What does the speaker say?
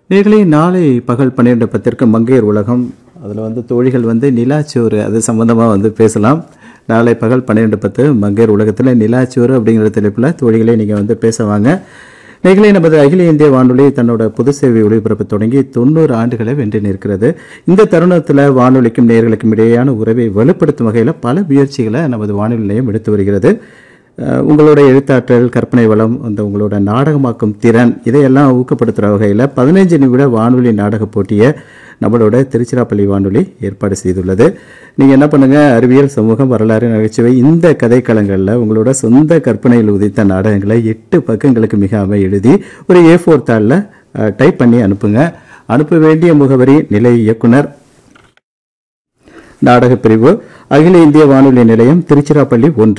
நேர்களே நாளை பகல் பன்னிரெண்டு பத்திற்கு மங்கையர் உலகம் அதில் வந்து தோழிகள் வந்து நிலாச்சோறு அது சம்பந்தமாக வந்து பேசலாம் நாளை பகல் பன்னிரெண்டு பத்து மங்கையர் உலகத்தில் நிலாச்சோறு அப்படிங்கிற தலைப்பில் தோழிகளே நீங்கள் வந்து பேச வாங்க நேர்களே நமது அகில இந்திய வானொலி தன்னோட பொது சேவை ஒளிபரப்பு தொடங்கி தொண்ணூறு ஆண்டுகளை வென்று நிற்கிறது இந்த தருணத்தில் வானொலிக்கும் நேர்களுக்கும் இடையேயான உறவை வலுப்படுத்தும் வகையில் பல முயற்சிகளை நமது வானொலி நிலையம் எடுத்து வருகிறது அஹ் உங்களோட எழுத்தாற்றல் கற்பனை வளம் அந்த உங்களோட நாடகமாக்கும் திறன் இதையெல்லாம் ஊக்கப்படுத்துகிற வகையில் பதினைஞ்சு நிமிட வானொலி நாடக போட்டியை நம்மளோட திருச்சிராப்பள்ளி வானொலி ஏற்பாடு செய்துள்ளது நீங்கள் என்ன பண்ணுங்க அறிவியல் சமூகம் வரலாறு நகைச்சுவை இந்த கதைக்களங்களில் உங்களோட சொந்த கற்பனையில் உதித்த நாடகங்களை எட்டு பக்கங்களுக்கு மிகாமல் எழுதி ஒரு ஏ ஃபோர் தாளில் டைப் பண்ணி அனுப்புங்க அனுப்ப வேண்டிய முகவரி நிலை இயக்குனர் நாடகப் பிரிவு அகில இந்திய வானொலி நிலையம் திருச்சிராப்பள்ளி ஒன்று